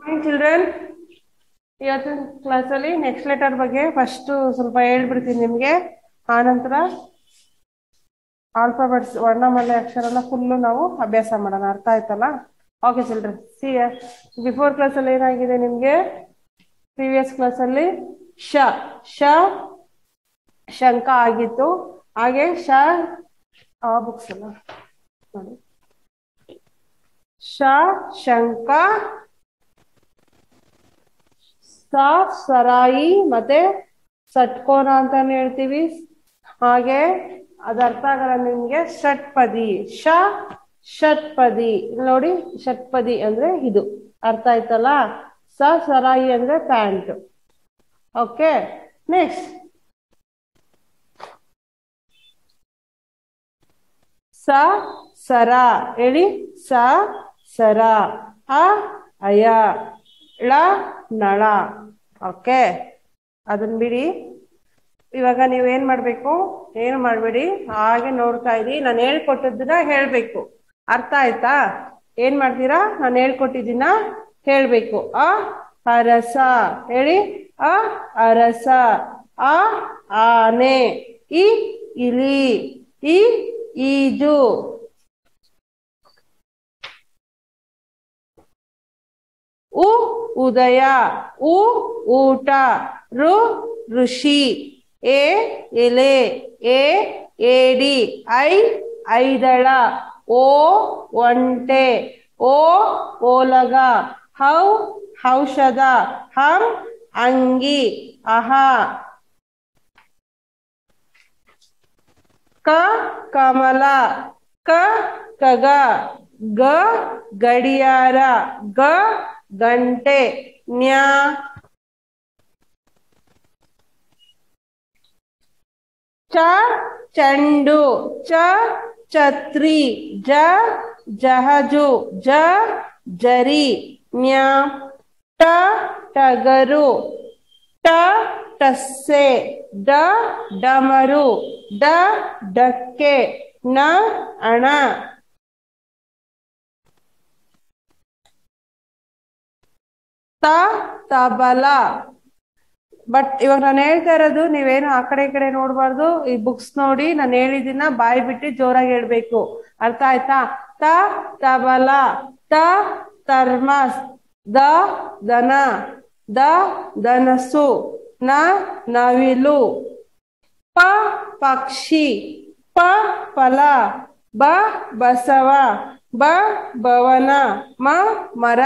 Children ಇವತ್ತಿನ ಕ್ಲಾಸಲ್ಲಿ next letter ಬಗ್ಗೆ ಫಸ್ಟ್ ಸ್ವಲ್ಪ ಹೇಳ್ಬಿಡ್ತೀನಿ ನಿಮಗೆ ಆನಂತರ ಆಲ್ಫಾಬೆಟ್ಸ್ ವರ್ಣಮಾಲೆ ಅಕ್ಷರನ ಫುಲ್ಲು ನಾವು ಅಭ್ಯಾಸ ಮಾಡೋಣ ಅರ್ಥ ಆಯ್ತಲ್ಲ ಓಕೆ ಚಿಲ್ಡ್ರನ್ ಸಿ ಬಿಫೋರ್ ಕ್ಲಾಸಲ್ಲಿ ಏನಾಗಿದೆ ನಿಮಗೆ ಪ್ರೀವಿಯಸ್ ಕ್ಲಾಸಲ್ಲಿ ಶ ಶ ಶಂಕ ಆಗಿತ್ತು ಹಾಗೆ ಶ ಆ ಬುಕ್ಸ್ ಅಲ್ಲ ನೋಡಿ ಶ ಶಂಕ ಸ ಸರಾಯಿ ಮತ್ತೆ ಸಟ್ಕೋನ ಅಂತಾನೆ ಹೇಳ್ತೀವಿ ಹಾಗೆ ಅದು ಅರ್ಥ ಆಗಲ್ಲ ನಿಮ್ಗೆ ಷಟ್ಪದಿ ಶ ಷಟ್ಪದಿ ಇಲ್ಲಿ ನೋಡಿ ಷಟ್ಪದಿ ಅಂದ್ರೆ ಇದು ಅರ್ಥ ಆಯ್ತಲ್ಲ ಸ ಸರಾಯಿ ಅಂದ್ರೆ ಪ್ಯಾಂಟ್ ಓಕೆ ನೆಕ್ಸ್ಟ್ ಸ ಸರ ಹೇಳಿ ಸ ಸರ ಅ ಅಯ ಳ ನಳ ಓಕೆ ಅದನ್ನ ಬಿಡಿ ಇವಾಗ ನೀವೇನ್ ಮಾಡ್ಬೇಕು ಏನು ಮಾಡ್ಬೇಡಿ ಹಾಗೆ ನೋಡ್ತಾ ಇರಿ ನಾನು ಹೇಳ್ಕೊಟ್ಟದ್ದನ್ನ ಹೇಳ್ಬೇಕು ಅರ್ಥ ಆಯ್ತಾ ಏನ್ ಮಾಡ್ತೀರಾ ನಾನು ಹೇಳ್ಕೊಟ್ಟಿದ್ದೀನ ಹೇಳ್ಬೇಕು ಅ ಅರಸ ಹೇಳಿ ಅ ಅರಸ ಅ ಆನೆ ಇ ಇಲಿ ಇ ಈಜು ಉ ಉದಯ ಉ ಊಟ ರು ಋಷಿ ಎ ಎಲೆ ಎ ಏಡಿ ಐ ಐದಳ ಓ ಒಂಟೆ ಓ ಓಲಗ ಹೌ ಔಷಧ ಹಂ ಅಂಗಿ ಅಹ ಕ ಕಮಲ ಕ ಕಗ ಗ ಗಡಿಯಾರ ಗ ಗಂಟೆ ನ್ಯಾ ಚ ಚೆಂಡು ಚ ಛತ್ರಿ ಜ ಜಹಜು ಜ ಜರಿ ನ್ಯ ಟ ಟಗರು ಟ ಟಸ್ಸೆ ಡ ಡಮರು ಡ ಡಕ್ಕೆ ನ ಅಣ ತ ತಬಲ ಬಟ್ ಇವಾಗ ನಾನು ಹೇಳ್ತಾ ಇರೋದು ನೀವೇನು ಆ ಕಡೆ ಈ ಕಡೆ ನೋಡ್ಬಾರ್ದು ಈ ಬುಕ್ಸ್ ನೋಡಿ ನಾನು ಹೇಳಿದಿನ ಬಾಯಿ ಬಿಟ್ಟು ಜೋರಾಗಿ ಹೇಳ್ಬೇಕು ಅರ್ಥ ಆಯ್ತಾ ತ ತಬಲ ತ ಥರ್ಮಸ್ ದ ದನ ದ ಧನಸ್ಸು ನ ನವಿಲು ಪ ಪಕ್ಷಿ ಪ ಫಲ ಬ ಬಸವ ಬ ಭವನ ಮ ಮರ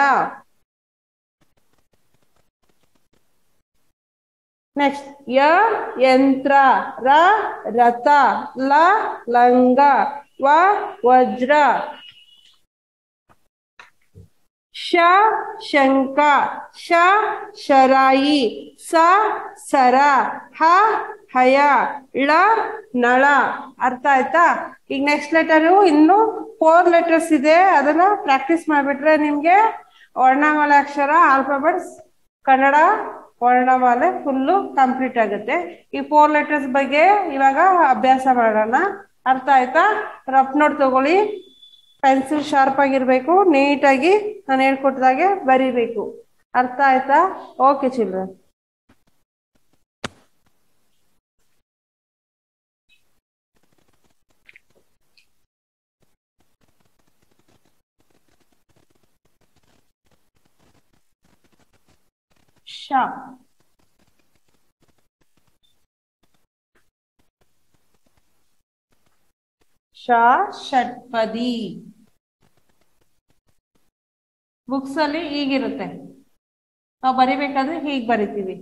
ನೆಕ್ಸ್ಟ್ ಯ ಯಂತ್ರ ರ ರಥ ಲ ಲಂಗ ವ ವಜ್ರ ಶ ಶಂಕ ಶ ಶರಾಯಿ ಸ ಸರ ಹ ಹಯ ಳ ನಳ ಅರ್ಥ ಆಯ್ತಾ ಈಗ ನೆಕ್ಸ್ಟ್ ಲೆಟರು ಇನ್ನು ಫೋರ್ ಲೆಟರ್ಸ್ ಇದೆ ಅದನ್ನ ಪ್ರಾಕ್ಟೀಸ್ ಮಾಡಿಬಿಟ್ರೆ ನಿಮ್ಗೆ ವರ್ಣಮಾಲೆ ಅಕ್ಷರ ಆಲ್ಫಾಬೆಟ್ಸ್ ಕನ್ನಡ ವರ್ಣಮಾಲೆ ಫುಲ್ಲು ಕಂಪ್ಲೀಟ್ ಆಗುತ್ತೆ ಈ ಫೋರ್ ಲೆಟರ್ಸ್ ಬಗ್ಗೆ ಇವಾಗ ಅಭ್ಯಾಸ ಮಾಡೋಣ ಅರ್ಥ ಆಯ್ತಾ ರಫ್ ನೋಟ್ ತಗೊಳ್ಳಿ ಪೆನ್ಸಿಲ್ ಶಾರ್ಪ್ ಆಗಿರ್ಬೇಕು ನೀಟಾಗಿ ನಾನು ಹೇಳ್ಕೊಟ್ಟಾಗೆ ಬರಿಬೇಕು ಅರ್ಥ ಆಯ್ತಾ ಓಕೆ ಚಿಲ್ಡ್ರನ್ ಶ ಶ ಷಟ್ಪದಿ ಬುಕ್ಸ್ ಅಲ್ಲಿ ಹೀಗಿರುತ್ತೆ ನಾವು ಬರಿಬೇಕಾದ್ರೆ ಹೀಗೆ ಬರಿತೀವಿ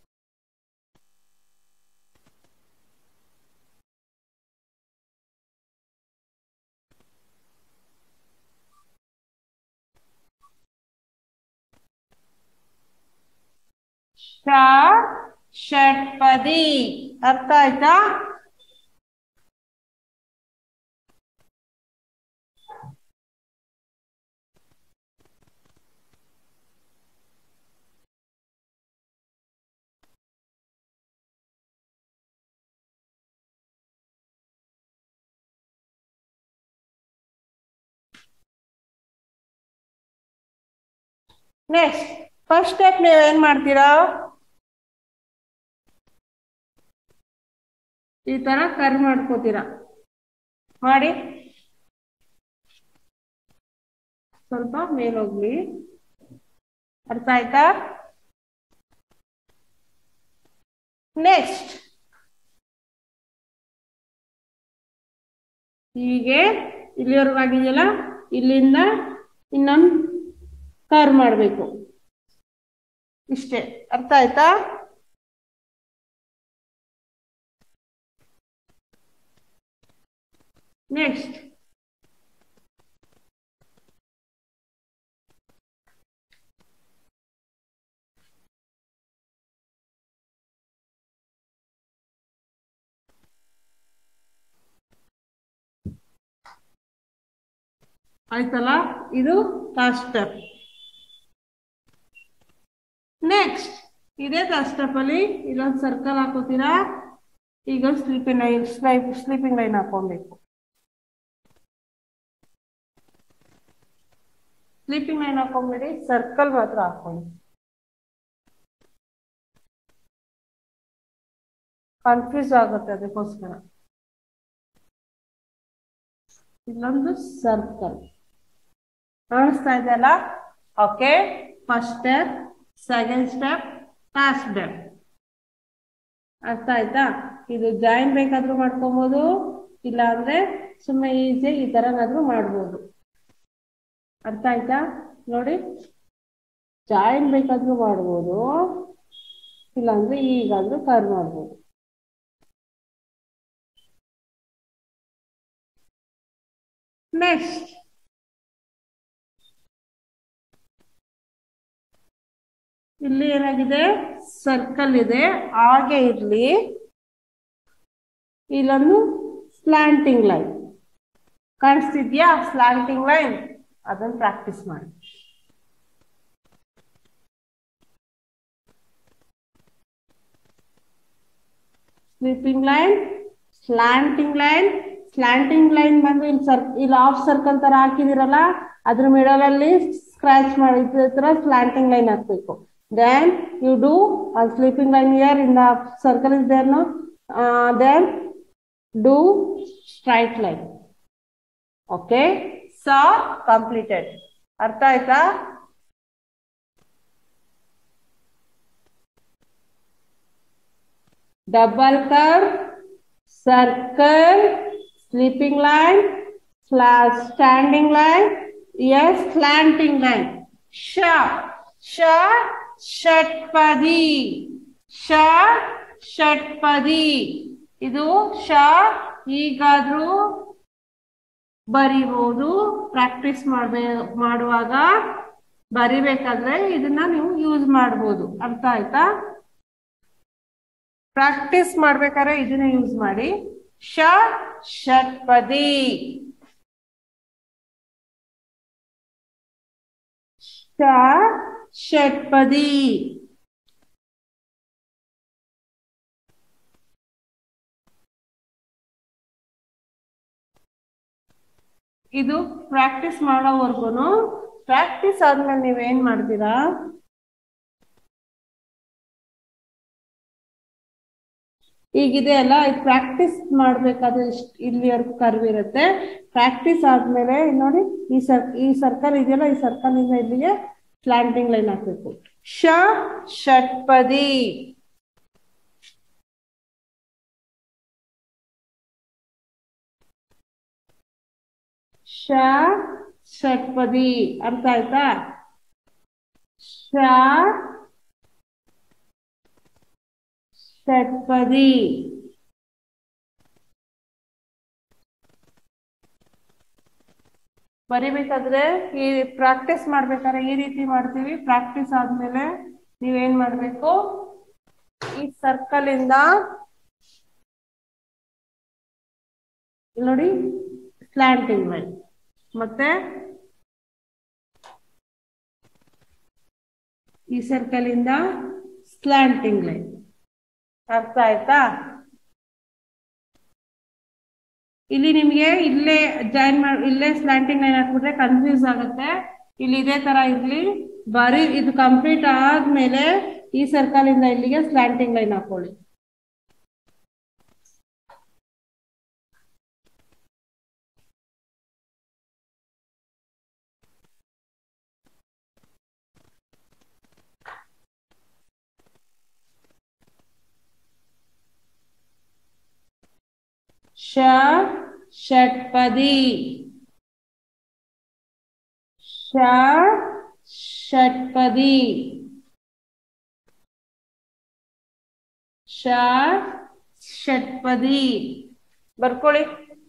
ಶ ಷಟ್ಪದಿ ಅರ್ಥ ಆಯ್ತಾ ನೆಕ್ಸ್ಟ್ ಫಸ್ಟ್ ಸ್ಟೆಪ್ ನೀವೇನ್ ಮಾಡ್ತೀರಾ ಈ ತರ ಕರ್ ಮಾಡ್ಕೋತೀರಾ ಮಾಡಿ ಸ್ವಲ್ಪ ಮೇಲೋಗ್ಲಿ ಅರ್ಥ ಆಯ್ತಾ ನೆಕ್ಸ್ಟ್ ಹೀಗೆ ಇಲ್ಲಿವರೆಗೂ ಆಗಿದೆಯಲ್ಲ ಇಲ್ಲಿಂದ ಇನ್ನೊಂದು ಕರ್ ಮಾಡಬೇಕು ಇಷ್ಟೇ ಅರ್ಥ ಆಯ್ತಾ ನೆಕ್ಸ್ಟ್ ಆಯ್ತಲ್ಲ ಇದು ಫಸ್ಟ್ ಸ್ಟೆಪ್ ನೆಕ್ಸ್ಟ್ ಇದೇ ಫಸ್ಟ್ ಸ್ಟೆಪ್ ಅಲ್ಲಿ ಇಲ್ಲೊಂದು ಸರ್ಕಲ್ ಹಾಕೋತೀರಾ ಈಗ ಸ್ಲೀಪಿಂಗ್ ಲೈನ್ ಸ್ಲೈಪ್ ಸ್ಲೀಪಿಂಗ್ ಲೈನ್ ಹಾಕೊಬೇಕು ಸ್ಲೀಪಿಂಗ್ ಲೈನ್ ಹಾಕೊಂಡ್ಬಿಡಿ ಸರ್ಕಲ್ ಮಾತ್ರ ಹಾಕೊಳ್ಳಿ ಕನ್ಫ್ಯೂಸ್ ಆಗುತ್ತೆ ಅದಕ್ಕೋಸ್ಕರ ಇಲ್ಲೊಂದು ಸರ್ಕಲ್ ಕಾಣಿಸ್ತಾ ಇದೆಯಲ್ಲ okay first step second step third step ಅರ್ಥ ಆಯ್ತಾ ಇದು ಜಾಯಿನ್ ಬೇಕಾದ್ರೂ ಮಾಡ್ಕೊಬೋದು ಇಲ್ಲ ಅಂದ್ರೆ ಸುಮ್ಮನೆ ಈಸಿಯಾಗಿ ಈ ತರನಾದ್ರೂ ಮಾಡ್ಬೋದು ಅರ್ಥ ಆಯ್ತಾ ನೋಡಿ ಜಾಯಿನ್ ಬೇಕಾದ್ರೂ ಮಾಡ್ಬೋದು ಇಲ್ಲಾಂದ್ರೆ ಈಗಾದ್ರೂ ಕರ್ ಮಾಡ್ಬೋದು ನೆಕ್ಸ್ಟ್ ಇಲ್ಲಿ ಏನಾಗಿದೆ ಸರ್ಕಲ್ ಇದೆ ಹಾಗೆ ಇರ್ಲಿ ಇಲ್ಲೊಂದು ಸ್ಲಾಂಟಿಂಗ್ ಲೈನ್ ಕಾಣಿಸ್ತಿದ್ಯಾ ಸ್ಲಾಂಟಿಂಗ್ ಲೈನ್ ಅದನ್ನ ಪ್ರಾಕ್ಟೀಸ್ ಮಾಡಿ sleeping line slanting line slanting line ಬಂದು ಇಲ್ಲಿ ಸರ್ ಇಲ್ಲಿ ಆಫ್ ಸರ್ಕಲ್ ತರ ಹಾಕಿದಿರಲ್ಲ ಅದ್ರ ಮಿಡಲ್ ಅಲ್ಲಿ ಸ್ಕ್ರಾಚ್ ಮಾಡಿದ ತರ ಸ್ಲಾಂಟಿಂಗ್ ಲೈನ್ ಹಾಕ್ಬೇಕು then you do sleeping line here in the circle is there no then do straight line okay so completed ಅರ್ಥ ಆಯ್ತಾ ಡಬಲ್ ಕರ್ circle sleeping line standing line ಎಸ್ ಸ್ಲಾಂಟಿಂಗ್ ಲೈನ್ ಶ ಶ ಷಟ್ಪದಿ ಶ ಷಟ್ಪದಿ ಇದು ಶ ಈಗಾದ್ರೂ ಬರಿಬಹುದು ಪ್ರಾಕ್ಟೀಸ್ ಮಾಡ್ಬೇ ಮಾಡುವಾಗ ಬರಿಬೇಕಾದ್ರೆ ಇದನ್ನ ನೀವು ಯೂಸ್ ಮಾಡ್ಬೋದು ಅರ್ಥ ಆಯ್ತಾ ಪ್ರಾಕ್ಟೀಸ್ ಮಾಡ್ಬೇಕಾದ್ರೆ ಇದನ್ನ ಯೂಸ್ ಮಾಡಿ ಶ ಷಟ್ಪದಿ ಶ ಷಟ್ಪದಿ ಇದು ಪ್ರಾಕ್ಟೀಸ್ ಮಾಡೋವರ್ಗುನು ಪ್ರಾಕ್ಟೀಸ್ ಆದ್ಮೇಲೆ ನೀವೇನ್ ಮಾಡ್ತೀರಾ ಈಗಿದೆ ಅಲ್ಲ ಇದು ಪ್ರಾಕ್ಟೀಸ್ ಮಾಡ್ಬೇಕಾದ್ರೆ ಇಷ್ಟ್ ಇಲ್ಲಿವರೆಗೂ ಕರ್ವ್ ಇರುತ್ತೆ ಪ್ರಾಕ್ಟೀಸ್ ಆದ್ಮೇಲೆ ನೋಡಿ ಈ ಸರ್ ಈ ಸರ್ಕಲ್ ಇದೆಯಲ್ಲ ಈ ಸರ್ಕಲ್ ಇಂದ ಇಲ್ಲಿಗೆ ಸ್ಲಾಂಟಿಂಗ್ ಲೈನ್ ಹಾಕ್ಬೇಕು ಶ ಷಟ್ಪದಿ ಶ ಷಟ್ಪದಿ ಅರ್ಥ ಆಯ್ತಾ ಶ ಷಟ್ಪದಿ ಬರಿಬೇಕಾದ್ರೆ ಈ ಪ್ರಾಕ್ಟೀಸ್ ಮಾಡ್ಬೇಕಾದ್ರೆ ಈ ರೀತಿ ಮಾಡ್ತೀವಿ ಪ್ರಾಕ್ಟೀಸ್ ಆದ್ಮೇಲೆ ನೀವೇನ್ ಮಾಡ್ಬೇಕು ಈ ಸರ್ಕಲ್ ಇಂದ ಇಲ್ಲಿ ನೋಡಿ ಸ್ಲ್ಯಾಂಟಿಂಗ್ ಲೈನ್ ಮತ್ತೆ ಈ ಸರ್ಕಲ್ ಇಂದ ಸ್ಲ್ಯಾಂಟಿಂಗ್ ಲೈನ್ ಅರ್ಥ ಆಯ್ತಾ ಇಲ್ಲಿ ನಿಮ್ಗೆ ಇಲ್ಲೇ ಜಾಯಿನ್ ಮಾಡಿ ಇಲ್ಲೇ ಸ್ಲ್ಯಾಂಟಿಂಗ್ ಲೈನ್ ಹಾಕ್ಬಿಟ್ರೆ ಕನ್ಫ್ಯೂಸ್ ಆಗುತ್ತೆ ಇಲ್ಲಿ ಇದೇ ತರ ಇರ್ಲಿ ಬರೀ ಇದು ಕಂಪ್ಲೀಟ್ ಆದ್ಮೇಲೆ ಈ ಸರ್ಕಲ್ ಇಂದ ಇಲ್ಲಿಗೆ ಸ್ಲ್ಯಾಂಟಿಂಗ್ ಲೈನ್ ಹಾಕೊಳ್ಳಿ ಶ ಷಟ್ಪದಿ ಶ ಷಟ್ಪದಿ ಶ ಷಟ್ಪದಿ ಬರ್ಕೊಳ್ಳಿ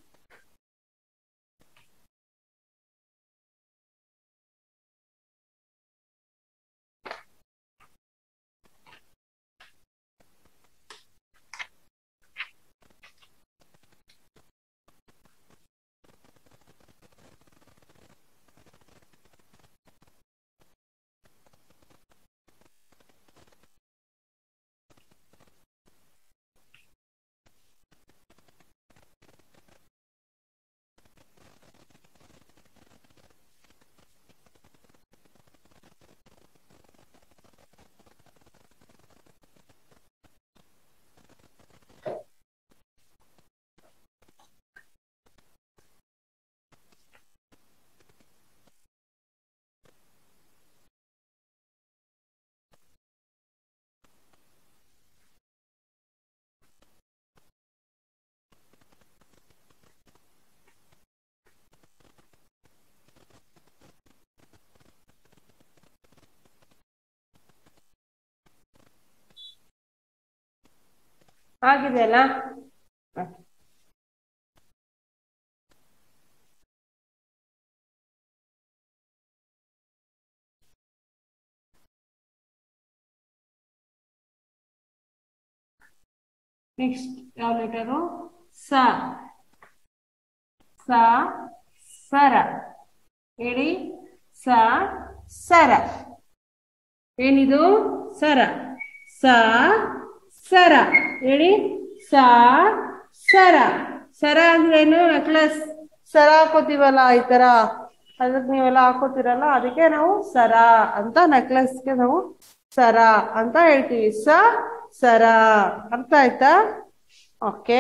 ಆಗಿದೆಯಲ್ಲ ಹ. ನೆಕ್ಸ್ಟ್ ಯಾವ ಲೆಟರು ಸ ಸ ಸರ ಹೇಳಿ ಸ ಸರ ಏನಿದು ಸರ ಸ ಸರ ಹೇಳಿ ಸ ಸರ ಸರ ಅಂದ್ರೆ ಏನು ನೆಕ್ಲೆಸ್ ಸರ ಹಾಕೋತೀವಲ್ಲ ಈ ತರ ಅದಕ್ಕೆ ನೀವೆಲ್ಲ ಹಾಕೋತಿರಲ್ಲ ಅದಕ್ಕೆ ನಾವು ಸರ ಅಂತ ನೆಕ್ಲೆಸ್ಗೆ ನಾವು ಸರ ಅಂತ ಹೇಳ್ತೀವಿ ಸ ಸರ ಅರ್ಥ ಆಯ್ತಾ ಓಕೆ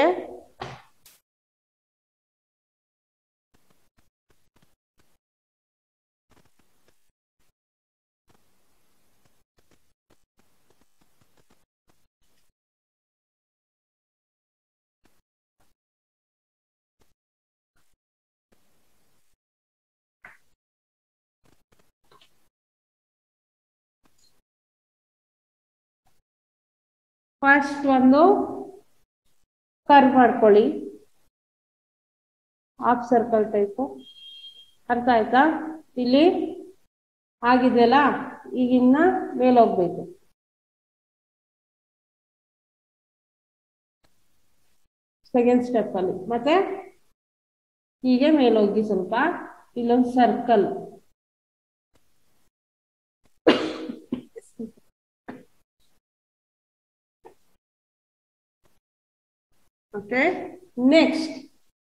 ಫಸ್ಟ್ ಒಂದು ಕರ್ವ್ ಮಾಡ್ಕೊಳ್ಳಿ ಹಾಫ್ ಸರ್ಕಲ್ ಟೈಪು ಅರ್ಥ ಆಯ್ತಾ ಇಲ್ಲಿ ಆಗಿದೆಯಲ್ಲ ಈಗಿನ್ನ ಮೇಲೆ ಹೋಗ್ಬೇಕು ಸೆಕೆಂಡ್ ಸ್ಟೆಪ್ ಅಲ್ಲಿ ಮತ್ತೆ ಹೀಗೆ ಮೇಲೆ ಹೋಗಿ ಸ್ವಲ್ಪ ಇಲ್ಲೊಂದು ಸರ್ಕಲ್ ಓಕೆ ನೆಕ್ಸ್ಟ್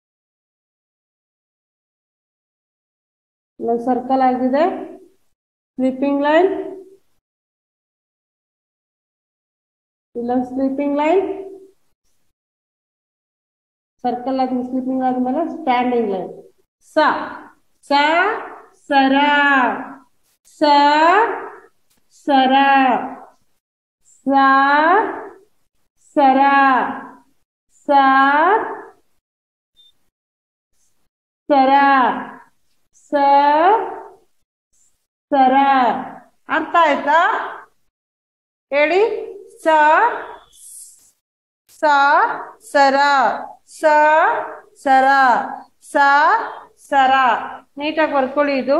ಇಲ್ಲೊಂದು ಸರ್ಕಲ್ ಆಗಿದೆ ಸ್ಲೀಪಿಂಗ್ ಲೈನ್ ಇಲ್ಲೊಂದು ಸ್ಲೀಪಿಂಗ್ ಲೈನ್ ಸರ್ಕಲ್ ಆದ್ಮೇಲೆ ಸ್ಲೀಪಿಂಗ್ ಆದ್ಮೇಲೆ ಸ್ಟ್ಯಾಂಡಿಂಗ್ ಲೈನ್ ಸ ಸ ಸರ ಸ ಸರ ಸ ಸರ ಸ ಸರ ಸ ಸರ ಅರ್ಥ ಆಯ್ತಾ ಹೇಳಿ ಸ ಸ ಸರ ಸ ಸರ ಸ ಸರ ನೀಟಾಗಿ ಬರ್ಕೊಳ್ಳಿ ಇದು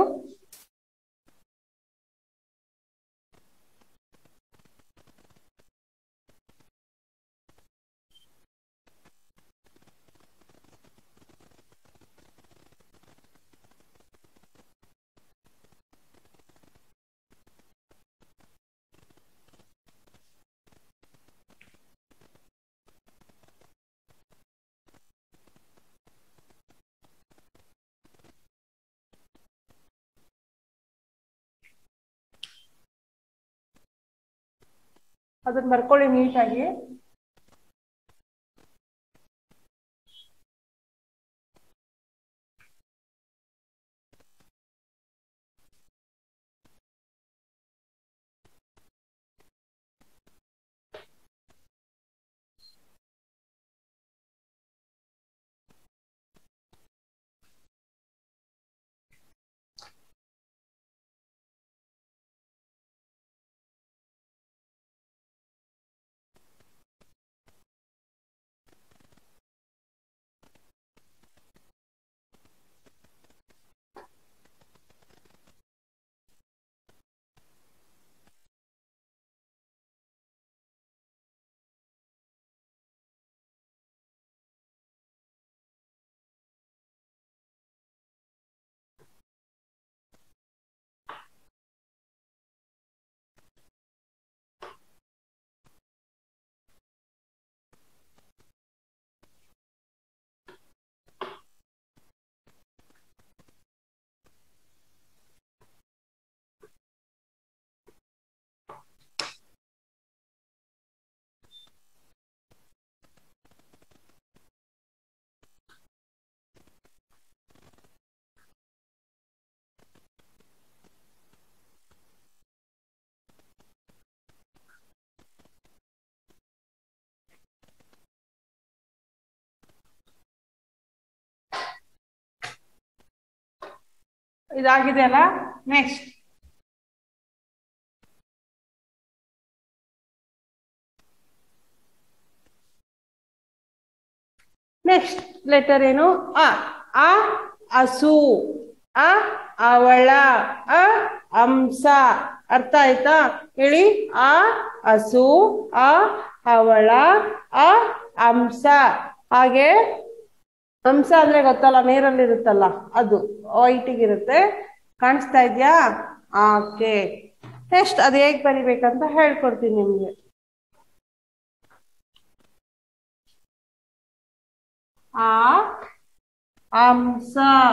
ಅದನ್ನ ಬರ್ಕೊಳ್ಳಿ ನೀಟಾಗಿ ಇದಾಗಿದೆ ಅಲ್ಲ ನೆಕ್ಸ್ಟ್ ನೆಕ್ಸ್ಟ್ ಲೆಟರ್ ಏನು ಅ ಆ ಹಸು ಅ ಅವಳ ಅ ಅಂಸ ಅರ್ಥ ಆಯ್ತಾ ಹೇಳಿ ಆ ಹಸು ಆ ಅವಳ ಅ ಅಂಸ ಹಾಗೆ ಹಂಸ ಅಂದ್ರೆ ಗೊತ್ತಲ್ಲ ನೀರಲ್ಲಿ ಇರುತ್ತಲ್ಲ ಅದು ವೈಟಿಗೆ ಇರುತ್ತೆ ಕಾಣಿಸ್ತಾ ಇದ್ಯಾ ಓಕೆ ನೆಕ್ಸ್ಟ್ ಅದು ಹೇಗ್ ಬರಿಬೇಕಂತ ಹೇಳ್ಕೊಡ್ತೀನಿ ನಿಮ್ಗೆ ಆ ಹಂಸ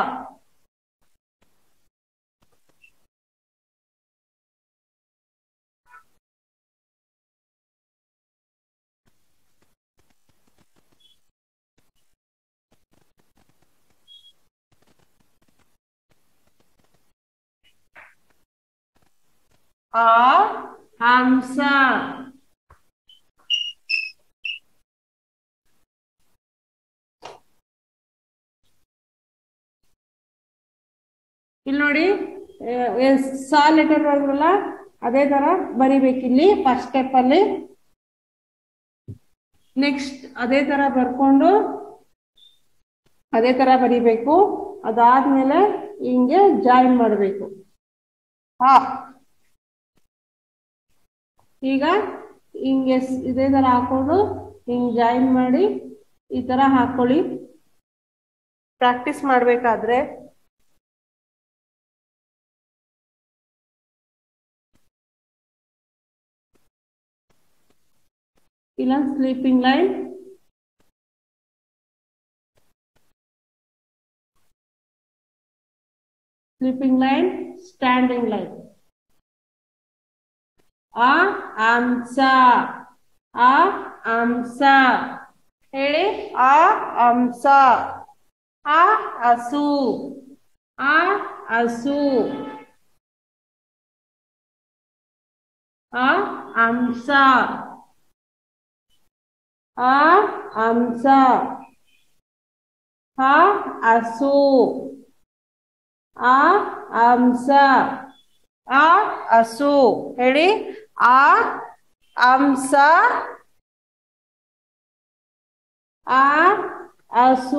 ಆ ಹಂಸ ಇಲ್ಲಿ ನೋಡಿ ಸಾ ಲೆಟರ್ ಬರಲ್ಲ ಅದೇ ತರ ಬರಿಬೇಕಿಲ್ಲಿ ಫಸ್ಟ್ ಸ್ಟೆಪ್ ಅಲ್ಲಿ ನೆಕ್ಸ್ಟ್ ಅದೇ ತರ ಬರ್ಕೊಂಡು ಅದೇ ತರ ಬರಿಬೇಕು ಅದಾದ್ಮೇಲೆ ಹಿಂಗೆ ಜಾಯಿನ್ ಮಾಡಬೇಕು ಹಾ ಈಗ ಹಿಂಗೆ ಸ್- ಇದೇ ತರ ಹಾಕೊಂಡು ಹಿಂಗ್ ಜಾಯಿನ್ ಮಾಡಿ ಈ ತರ ಹಾಕೊಳ್ಳಿ ಪ್ರಾಕ್ಟೀಸ್ ಮಾಡ್ಬೇಕಾದ್ರೆ ಇಲ್ಲ sleeping line sleeping line standing line ಆ ಅಂಶ ಆ ಅಂಶ ಹೇಳಿ ಆ ಅಂಶ ಆ ಹಸು ಆ ಹಸು ಆ ಅಂಶ ಆ ಅಂಶ ಆ ಹಸು ಆ ಅಂಶ ಆ ಹಸು ಹೇಳಿ ಆ ಅಂಶ ಆ ಹಸು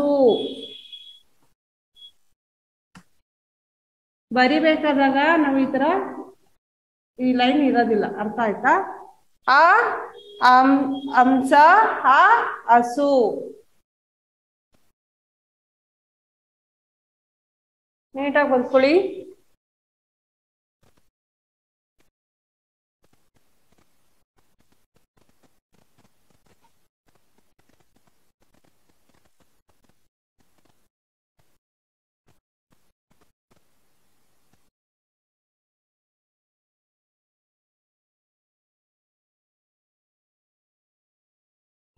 ಬರಿಬೇಕಾದಾಗ ನಾವು ಈ ತರ ಈ ಲೈನ್ ಇರೋದಿಲ್ಲ ಅರ್ಥ ಆಯ್ತಾ ಆ ಅಂ ಅಂಶ ಆ ಹಸು ನೀಟಾಗಿ ಬರ್ಕೊಳ್ಳಿ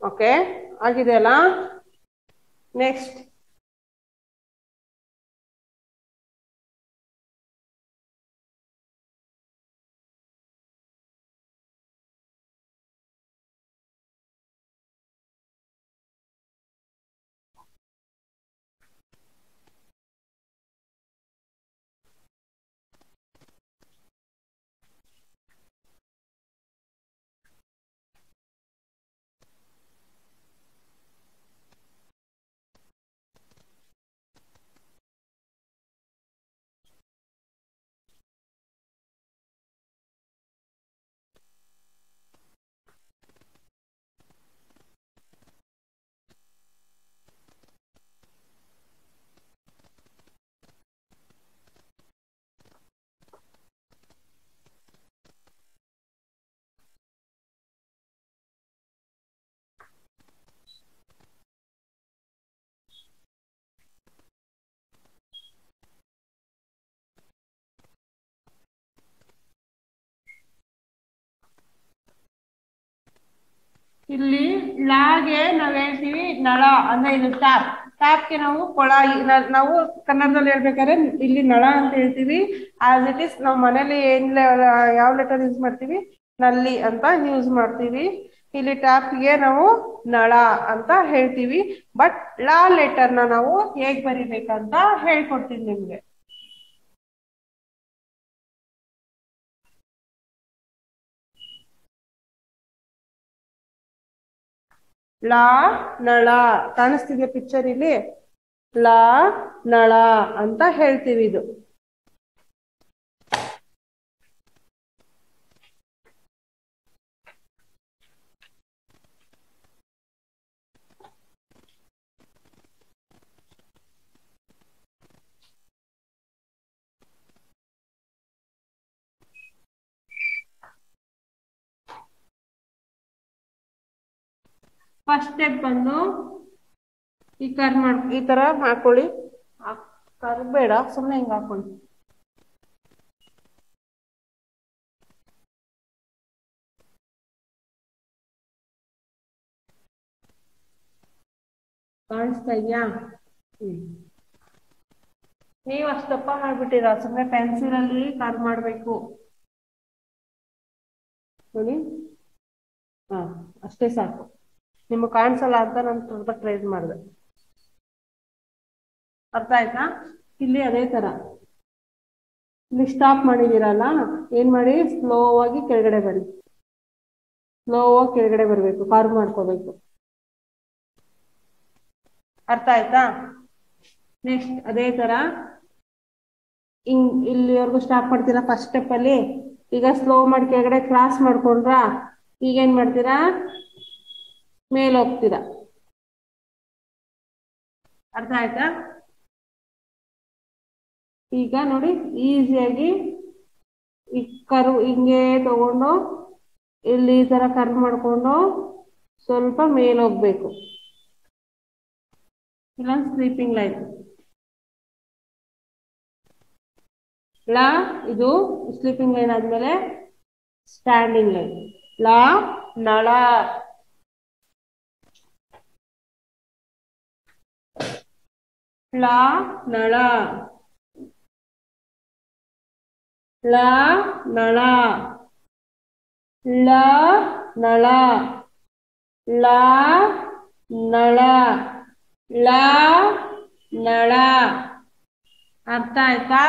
ಓಕೆ ಆಗಿದೆಯಲ್ಲ ನೆಕ್ಸ್ಟ್ ಇಲ್ಲಿ ಲಾಗೆ ನಾವ್ ಹೇಳ್ತೀವಿ ನಳ ಅಂದ್ರೆ ಇದು ಟ್ಯಾಪ್ ಟ್ಯಾಪ್ಗೆ ನಾವು ಕೊಳಾಯಿ ನ- ನಾವು ಕನ್ನಡದಲ್ಲಿ ಹೇಳ್ಬೇಕಾದ್ರೆ ಇಲ್ಲಿ ನಳ ಅಂತ ಹೇಳ್ತೀವಿ ಆಸ್ ಇಟ್ ಇಸ್ ನಾವು ಮನೇಲಿ ಏನ್ ಲೆ- ಯಾವ ಲೆಟರ್ ಯೂಸ್ ಮಾಡ್ತೀವಿ ನಲ್ಲಿ ಅಂತ ಯೂಸ್ ಮಾಡ್ತೀವಿ ಇಲ್ಲಿ ಟ್ಯಾಪ್ಗೆ ನಾವು ನಳ ಅಂತ ಹೇಳ್ತೀವಿ ಬಟ್ ಲಾ ಲೆಟರ್ನ ನಾವು ಹೇಗ್ ಬರಿಬೇಕಂತ ಹೇಳ್ಕೊಡ್ತೀನಿ ನಿಮ್ಗೆ ಲಾ ನಳ ಕಾಣಿಸ್ತಿದೆ ಪಿಕ್ಚರ್ ಇಲ್ಲಿ ಲಾ ನಳ ಅಂತ ಹೇಳ್ತೀವಿ ಇದು ಫಸ್ಟ್ ಸ್ಟೆಪ್ ಬಂದು ಈ ಕರ್ ಮಾಡ್ ಈ ತರ ಹಾಕೊಳ್ಳಿ ಆ- ಕರ್ ಬೇಡ ಸುಮ್ಮನೆ ಹಿಂಗ್ ಹಾಕೊಳ್ಳಿ ಕಾಣಿಸ್ತಾ ಇದೆಯಾ ಹ್ಮ್ ನೀವು ಅಷ್ಟು ದಪ್ಪ ಮಾಡ್ಬಿಟ್ಟಿರ ಸುಮ್ಮನೆ ಪೆನ್ಸಿಲ್ ಅಲ್ಲಿ ಕರ್ ಮಾಡ್ಬೇಕು ನೋಡಿ ಹಾ ಅಷ್ಟೇ ಸಾಕು ನಿಮಗೆ ಕಾಣಿಸಲ್ಲ ಅಂತ ನಾನು ಸ್ವಲ್ಪ ಟ್ರೈ ಮಾಡಿದೆ ಅರ್ಥ ಆಯ್ತಾ ಇಲ್ಲಿ ಅದೇ ತರ ಇಲ್ಲಿ ಸ್ಟಾಪ್ ಮಾಡಿದೀರಲ್ಲ ಏನ್ ಮಾಡಿ ಸ್ಲೋ ಆಗಿ ಕೆಳಗಡೆ ಬರಿ ಸ್ಲೋ ಆಗಿ ಕೆಳಗಡೆ ಬರ್ಬೇಕು ಕಾರ್ವ್ ಮಾಡ್ಕೋಬೇಕು ಅರ್ಥ ಆಯ್ತಾ ನೆಕ್ಸ್ಟ್ ಅದೇ ತರ ಹಿಂಗ್ ಇಲ್ಲಿವರೆಗೂ ಸ್ಟಾಪ್ ಮಾಡ್ತೀರಾ ಫಸ್ಟ್ ಸ್ಟೆಪ್ ಅಲ್ಲಿ ಈಗ ಸ್ಲೋ ಮಾಡಿ ಕೆಳಗಡೆ ಕ್ರಾಸ್ ಮಾಡ್ಕೊಂಡ್ರ ಈಗ ಏನ್ ಮಾಡ್ತೀರಾ ಮೇಲ್ ಹೋಗ್ತೀರಾ ಅರ್ಥ ಆಯ್ತಾ ಈಗ ನೋಡಿ ಈಸಿಯಾಗಿ ಈ ಕರು ಹಿಂಗೆ ತಗೊಂಡು ಇಲ್ಲಿ ಈ ತರ ಕರ್ವ್ ಮಾಡ್ಕೊಂಡು ಸ್ವಲ್ಪ ಮೇಲ್ ಹೋಗ್ಬೇಕು ಇಲ್ಲ ಸ್ಲೀಪಿಂಗ್ ಲೈನ್ ಲಾ ಇದು ಸ್ಲೀಪಿಂಗ್ ಲೈನ್ ಆದ್ಮೇಲೆ ಸ್ಟ್ಯಾಂಡಿಂಗ್ ಲೈನ್ ಲಾ ನಳ ಲಾ ನಳ ಲ ನಳ ಲ ನಳ ಲ ನಳ ಲ ನಳ ಅರ್ಥ ಆಯ್ತಾ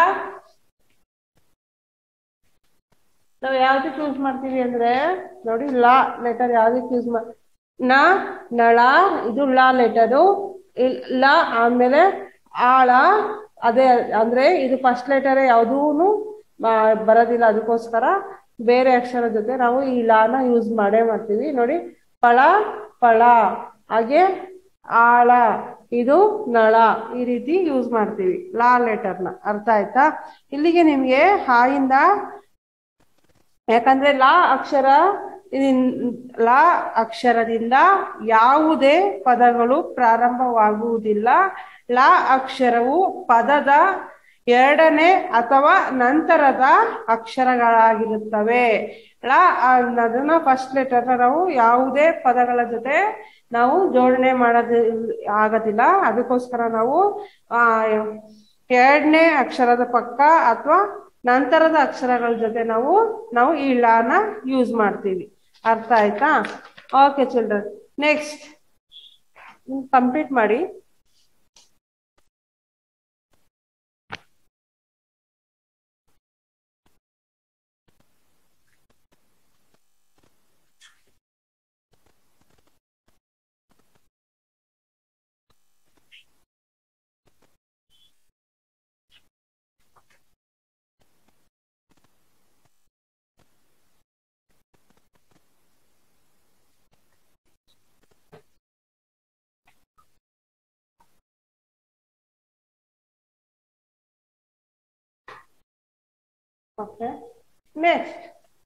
ನಾವು ಯಾವ್ದಕ್ಕೆ ಯೂಸ್ ಮಾಡ್ತೀವಿ ಅಂದ್ರೆ ನೋಡಿ ಲಾ ಲೆಟರ್ ಯಾವ್ದಕ್ಕೆ ಯೂಸ್ ಮಾಡ್ ನ ನಳ ಇದು ಲಾ ಲೆಟರು ಲ ಆದ್ಮೇಲೆ ಆಳ ಅದೇ ಅಂದ್ರೆ ಇದು ಫಸ್ಟ್ ಲೆಟರ್ ಯಾವುದೂನು ಬರೋದಿಲ್ಲ ಅದಕ್ಕೋಸ್ಕರ ಬೇರೆ ಅಕ್ಷರ ಜೊತೆ ನಾವು ಈ ಲಾನ ಯೂಸ್ ಮಾಡೇ ಮಾಡ್ತೀವಿ ನೋಡಿ ಫಳ ಫಳ ಹಾಗೆ ಆಳ ಇದು ನಳ ಈ ರೀತಿ ಯೂಸ್ ಮಾಡ್ತೀವಿ ಲಾ ಲೆಟರ್ನ ಅರ್ಥ ಆಯ್ತಾ ಇಲ್ಲಿಗೆ ನಿಮ್ಗೆ ಹಾಯಿಂದ ಯಾಕಂದ್ರೆ ಲಾ ಅಕ್ಷರ ಇದಿನ್- ಲಾ ಅಕ್ಷರದಿಂದ ಯಾವುದೇ ಪದಗಳು ಪ್ರಾರಂಭವಾಗುವುದಿಲ್ಲ ಲಾ ಅಕ್ಷರವು ಪದದ ಎರಡನೇ ಅಥವಾ ನಂತರದ ಅಕ್ಷರಗಳಾಗಿರುತ್ತವೆ ಲಾ ಅದನ್ನ ಫಸ್ಟ್ ಲೆಟರ್ ನಾವು ಯಾವುದೇ ಪದಗಳ ಜೊತೆ ನಾವು ಜೋಡಣೆ ಮಾಡೋದು ಆಗೋದಿಲ್ಲ ಅದಕ್ಕೋಸ್ಕರ ನಾವು ಆ ಎರಡನೇ ಅಕ್ಷರದ ಪಕ್ಕ ಅಥವಾ ನಂತರದ ಅಕ್ಷರಗಳ ಜೊತೆ ನಾವು ನಾವು ಈ ಳನ ಯೂಸ್ ಮಾಡ್ತೀವಿ ಅರ್ಥ ಆಯ್ತಾ ಓಕೆ ಚಿಲ್ಡ್ರನ್ ನೆಕ್ಸ್ಟ್ ಕಂಪ್ಲೀಟ್ ಮಾಡಿ ಓಕೆ ನೆಕ್ಸ್ಟ್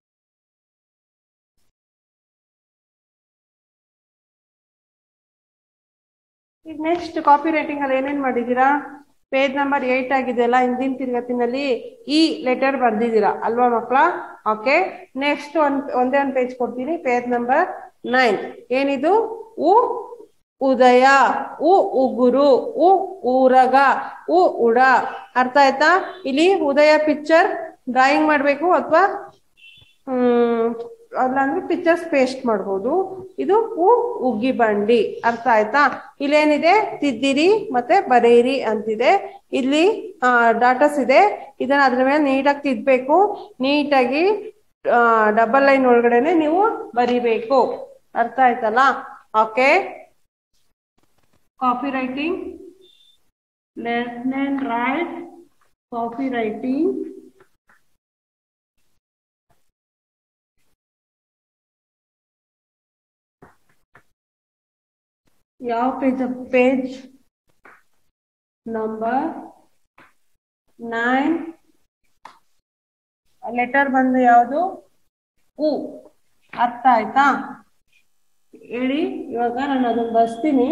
ಈಗ ನೆಕ್ಸ್ಟ್ ಕಾಪಿ ರೈಟಿಂಗ್ ಅಲ್ಲಿ ಏನೇನ್ ಮಾಡಿದೀರಾ ಪೇಜ್ ನಂಬರ್ ಏಟ್ ಆಗಿದೆಯಲ್ಲ ಹಿಂದಿನ ತಿರುಗತಿನಲ್ಲಿ ಈ ಲೆಟರ್ ಬರ್ದಿದ್ದೀರಾ ಅಲ್ವಾ ಮಕ್ಕಳ ಓಕೆ ನೆಕ್ಸ್ಟ್ ಒಂದ್ ಒಂದೇ ಒಂದು ಪೇಜ್ ಕೊಡ್ತೀನಿ ಪೇಜ್ ನಂಬರ್ ನೈನ್ ಏನಿದು ಉ ಉದಯ ಉ ಉಗುರು ಉ ಊರಗ ಉ ಉಡ ಅರ್ಥ ಆಯ್ತಾ ಇಲ್ಲಿ ಉದಯ ಪಿಕ್ಚರ್ ಡ್ರಾಯಿಂಗ್ ಮಾಡ್ಬೇಕು ಅಥವಾ ಹ್ಮ್ ಅಲ್ಲಾಂದ್ರೆ ಪಿಕ್ಚರ್ಸ್ ಪೇಸ್ಟ್ ಮಾಡ್ಬೋದು ಇದು ಉ ಉಗ್ಗಿ ಬಂಡಿ ಅರ್ಥ ಆಯ್ತಾ ಇಲ್ಲೇನಿದೆ ತಿದ್ದಿರಿ ಮತ್ತೆ ಬರೀರಿ ಅಂತಿದೆ ಇಲ್ಲಿ ಡಾಟಾಸ್ ಇದೆ ಇದನ್ನ ಅದ್ರ ಮೇಲೆ ನೀಟಾಗಿ ತಿದ್ಬೇಕು ನೀಟಾಗಿ ಡಬಲ್ ಲೈನ್ ಒಳಗಡೆನೆ ನೀವು ಬರಿಬೇಕು ಅರ್ಥ ಆಯ್ತಲ್ಲ okay copy writing left and right copy writing ಯಾವ page page number nine letter ಬಂದು ಯಾವುದು ಉ ಅರ್ಥ ಆಯ್ತಾ ಹೇಳಿ ಇವಾಗ ನಾನು ಅದನ್ನ ಬರ್ಸ್ತೀನಿ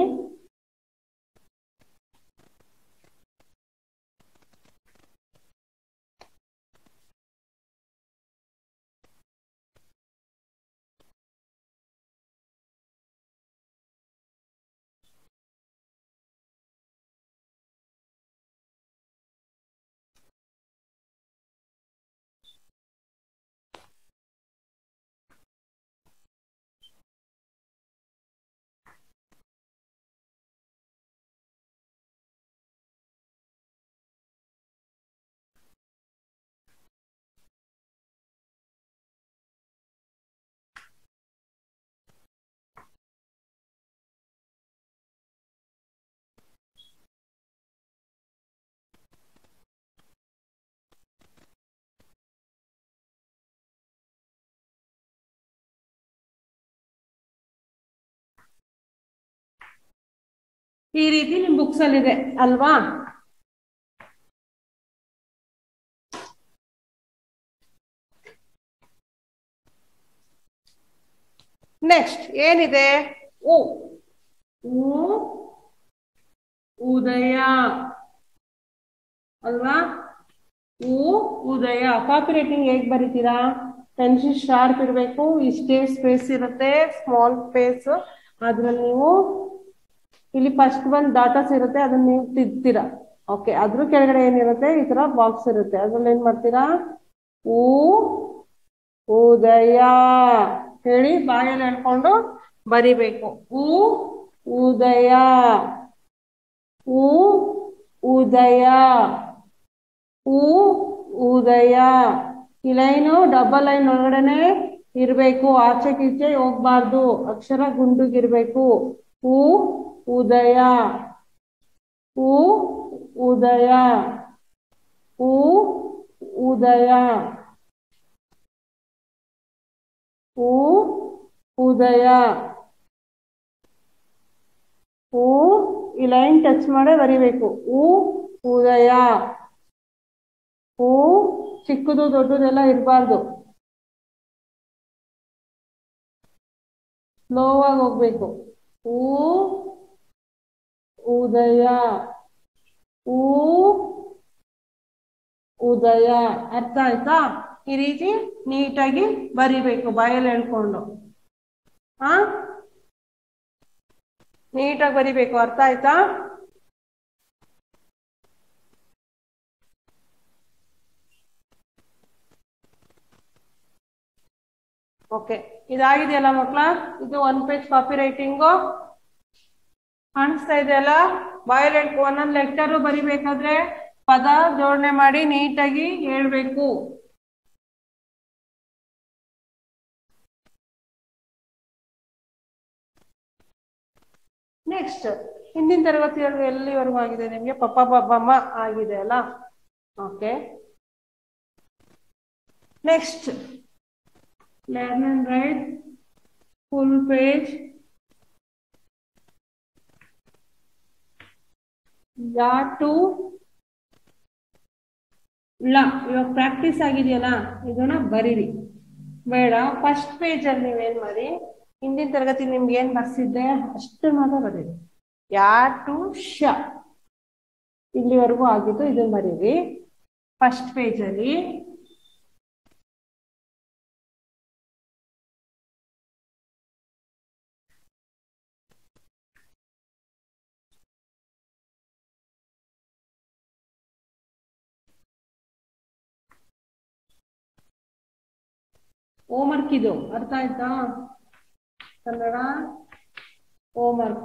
ಈ ರೀತಿ ನಿಮ್ ಬುಕ್ಸ್ ಅಲ್ಲಿ ಇದೆ ಅಲ್ವಾ ನೆಕ್ಸ್ಟ್ ಏನಿದೆ ಉ ಉ ಉದಯ ಅಲ್ವಾ ಉ ಉದಯ ಕಾಪಿ ರೈಟಿಂಗ್ ಹೇಗ್ ಬರೀತೀರಾ ಪೆನ್ಸಿಲ್ ಶಾರ್ಪ್ ಇರಬೇಕು ಇಷ್ಟೇ ಸ್ಪೇಸ್ ಇರುತ್ತೆ ಸ್ಮಾಲ್ ಸ್ಪೇಸ್ ಅದ್ರಲ್ಲಿ ನೀವು ಇಲ್ಲಿ ಫಸ್ಟ್ ಬಂದ್ ಡಾಟಾಸ್ ಇರುತ್ತೆ ಅದನ್ನ ನೀವು ತಿದ್ತೀರಾ ಓಕೆ ಅದ್ರ ಕೆಳಗಡೆ ಏನಿರುತ್ತೆ ಈ ತರ ಬಾಕ್ಸ್ ಇರುತ್ತೆ ಅದ್ರಲ್ಲಿ ಏನ್ ಮಾಡ್ತೀರಾ ಉ ಉದಯ ಹೇಳಿ ಬಾಯಲ್ಲಿ ಹೇಳ್ಕೊಂಡು ಬರಿಬೇಕು ಉ ಉದಯ ಉ ಉದಯ ಉ ಉದಯ ಈ ಲೈನು ಡಬಲ್ ಲೈನ್ ಒಳಗಡೆನೆ ಇರ್ಬೇಕು ಆಚೆ ಈಚೆ ಹೋಗ್ಬಾರ್ದು ಅಕ್ಷರ ಗುಂಡುಗಿರ್ಬೇಕು ಉ ಉದಯ ಉ ಉದಯ ಉ ಉದಯ ಉ ಉದಯ ಉ ಈ ಲೈನ್ ಟಚ್ ಮಾಡೇ ಬರಿಬೇಕು ಉ ಉದಯ ಉ ಚಿಕ್ಕದು ದೊಡ್ಡದೆಲ್ಲ ಇರಬಾರ್ದು ಸ್ಲೋವಾಗಿ ಹೋಗ್ಬೇಕು ಉ ಉದಯ ಉ ಉದಯ ಅರ್ಥ ಆಯ್ತಾ ಈ ರೀತಿ ನೀಟಾಗಿ ಬರಿಬೇಕು ಬಾಯಲ್ಲಿ ಹೇಳ್ಕೊಂಡು ಹಾ ನೀಟಾಗಿ ಬರಿಬೇಕು ಅರ್ಥ ಆಯ್ತಾ ಓಕೆ ಇದಾಗಿದೆಯಲ್ಲ ಮಕ್ಳ ಇದು ಒನ್ ಪೇಜ್ ಕಾಪಿ ರೈಟಿಂಗು ಕಾಣಿಸ್ತಾ ಇದೆಯಲ್ಲ ಬಾಯ್ಲೆಟ್ ಒಂದೊಂದು ಲೆಕ್ಚರು ಬರಿಬೇಕಾದ್ರೆ ಪದ ಜೋಡಣೆ ಮಾಡಿ ನೀಟಾಗಿ ಹೇಳ್ಬೇಕು ನೆಕ್ಸ್ಟ್ ಹಿಂದಿನ ತರಗತಿಯಲ್ಲಿ ಎಲ್ಲಿವರೆಗೂ ಆಗಿದೆ ನಿಮಗೆ ಪಪ್ಪ ಬಬ್ಬಮ್ಮ ಆಗಿದೆ ಅಲ್ಲ okay next learn and write full page ಯಾ ಟು ಲ ಇವಾಗ ಪ್ರಾಕ್ಟೀಸ್ ಆಗಿದೆಯಲ್ಲ ಇದನ್ನ ಬರೀರಿ ಬೇಡ ಫಸ್ಟ್ ಪೇಜ್ ಅಲ್ಲಿ ನೀವೇನ್ ಮಾಡಿ ಹಿಂದಿನ ತರಗತಿ ನಿಮ್ಗೆ ಏನ್ ಬರ್ಸಿದ್ದೆ ಅಷ್ಟು ಮಾತ್ರ ಬರೀರಿ ಯಾ ಟು ಶ ಇಲ್ಲಿವರೆಗೂ ಆಗಿದ್ದು ಇದನ್ನ ಬರೀರಿ ಫಸ್ಟ್ ಪೇಜ್ ಅಲ್ಲಿ ಹೋಮ್ವರ್ಕ್ ಇದು ಅರ್ಥ ಆಯ್ತಾ ಕನ್ನಡ ಹೋಮ್ವರ್ಕ್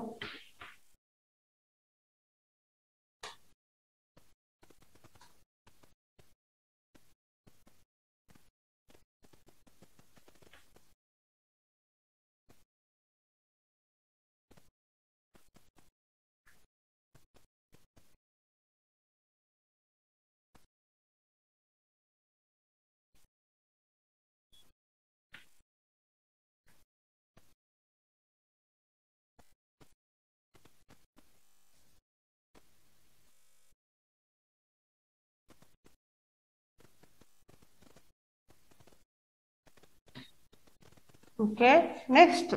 ಓಕೆ ನೆಕ್ಸ್ಟ್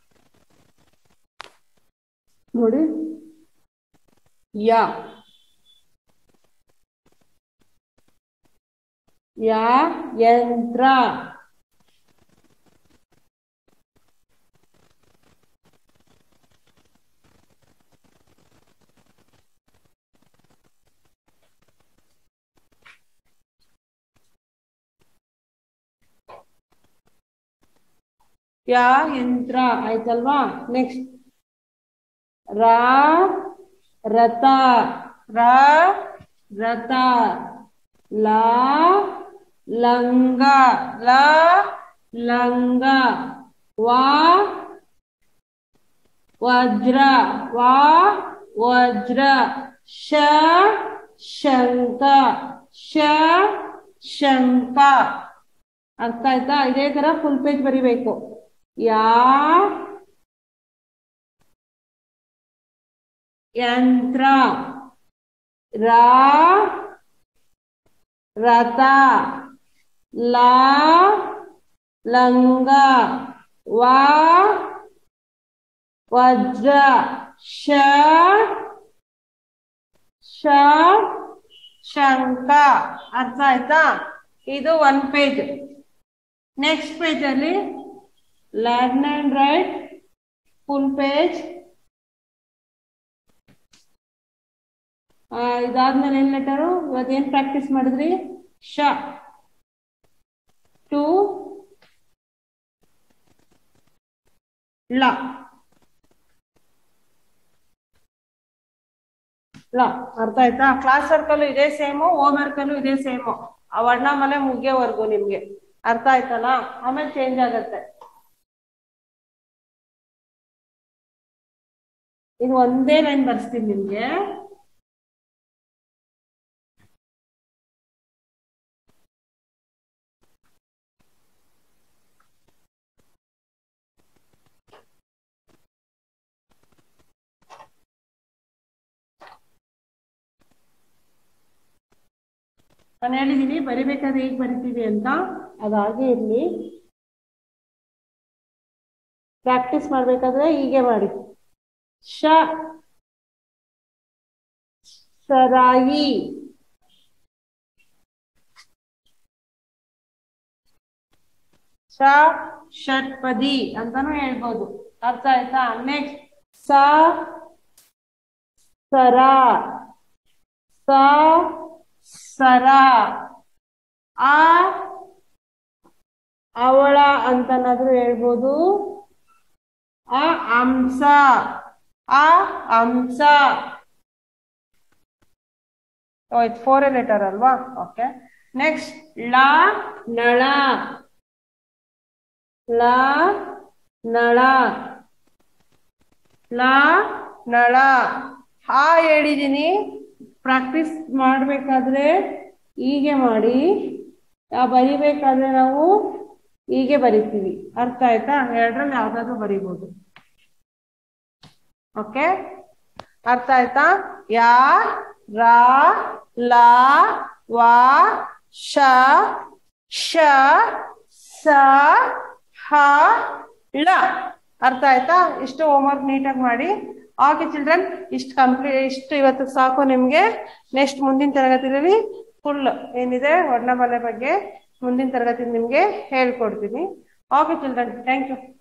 ನೋಡಿ ಯಾ ಯಾ ಯಂತ್ರ ಯಾ ಯಂತ್ರ ಆಯ್ತಲ್ವಾ ನೆಕ್ಸ್ಟ್ ರಾ ರಥ ರ ರಥ ಲಾ ಲಂಗ ಲ ಲಂಗ ವಾ ವಜ್ರ ವಾ ವಜ್ರ ಶ ಶಂಕ ಶ ಶಂಕ ಅರ್ಥ ಆಯ್ತಾ ಇದೇ ತರ ಫುಲ್ ಪೇಜ್ ಬರಿಬೇಕು ಯಾ ಯಂತ್ರ ರಾ ರಥ ಲಾ ಲಂಗ ವಾ ವಜ್ರ ಶ ಶ ಶಂಕ ಅರ್ಥ ಆಯ್ತಾ ಇದು ಒನ್ ಪೇಜ್ ನೆಕ್ಸ್ಟ್ ಪೇಜ್ ಅಲ್ಲಿ learn and write full page ಇದಾದ್ಮೇಲೆ ಏನ್ ಲೆಟರು ಇವತ್ತೇನ್ ಪ್ರಾಕ್ಟೀಸ್ ಮಾಡಿದ್ರಿ ಶ ಟು ಲ ಲ ಅರ್ಥ ಆಯ್ತಾ ಕ್ಲಾಸ್ ವರ್ಕಲ್ಲೂ ಇದೇ ಸೇಮು ಹೋಮ್ ವರ್ಕಲ್ಲೂ ಇದೇ ಸೇಮು ಆ ವರ್ಣಮಾಲೆ ಮುಗಿಯೋವರೆಗೂ ನಿಮ್ಗೆ ಅರ್ಥ ಆಯ್ತಲ್ಲ ಆಮೇಲೆ ಚೇಂಜ್ ಆಗತ್ತೆ ಇದು ಒಂದೇ ಲೈನ್ ಬರ್ಸ್ತೀನಿ ನಿಮ್ಗೆ ನಾನು ಹೇಳಿದೀನಿ ಬರಿಬೇಕಾದ್ರೆ ಹೇಗ್ ಬರಿತೀವಿ ಅಂತ ಅದಾಗೆ ಇರ್ಲಿ ಪ್ರಾಕ್ಟೀಸ್ ಮಾಡ್ಬೇಕಾದ್ರೆ ಹೀಗೆ ಮಾಡಿ ಶ ಸರಾಯಿ ಶ ಷಟ್ಪದಿ ಅಂತಾನು ಹೇಳ್ಬೋದು ಅರ್ಥ ಆಯ್ತಾ ನೆಕ್ಸ್ಟ್ ಸ ಸರ ಸ ಸರ ಆ ಅವಳ ಅಂತನಾದ್ರೂ ಹೇಳ್ಬೋದು ಆ ಅಂಶ ಆ ಅಂಶ ಇದು ಫೋರ್ ಲೆಟರ್ ಅಲ್ವಾ ಓಕೆ ನೆಕ್ಸ್ಟ್ ಲ ನಳ ಲ ನಳ ಲ ನಳ ಹಾ ಹೇಳಿದೀನಿ ಪ್ರಾಕ್ಟೀಸ್ ಮಾಡಬೇಕಾದ್ರೆ ಹೀಗೆ ಮಾಡಿ ಆ ಬರಿಬೇಕಾದ್ರೆ ನಾವು ಹೀಗೆ ಬರಿತೀವಿ ಅರ್ಥ ಆಯ್ತಾ ಎರಡರಲ್ಲಿ ಯಾವ್ದಾದ್ರು ಬರಿಬೋದು ಓಕೆ ಅರ್ಥ ಆಯ್ತಾ ಯಾ ರಾ ಲಾ ವಾ ಶ ಶ ಸ ಹ ಳ ಅರ್ಥ ಆಯ್ತಾ ಇಷ್ಟು ಹೋಮ್ವರ್ಕ್ ನೀಟಾಗಿ ಮಾಡಿ ಓಕೆ ಚಿಲ್ಡ್ರನ್ ಇಷ್ಟು ಕಂಪ್ಲೀಟ್ ಇಷ್ಟು ಇವತ್ತು ಸಾಕು ನಿಮ್ಗೆ ನೆಕ್ಸ್ಟ್ ಮುಂದಿನ ತರಗತಿಯಲ್ಲಿ ಫುಲ್ ಏನಿದೆ ವರ್ಣಮಾಲೆ ಬಗ್ಗೆ ಮುಂದಿನ ತರಗತಿ ನಿಮ್ಗೆ ಹೇಳ್ಕೊಡ್ತೀನಿ ಓಕೆ ಚಿಲ್ಡ್ರನ್ ಥ್ಯಾಂಕ್ ಯು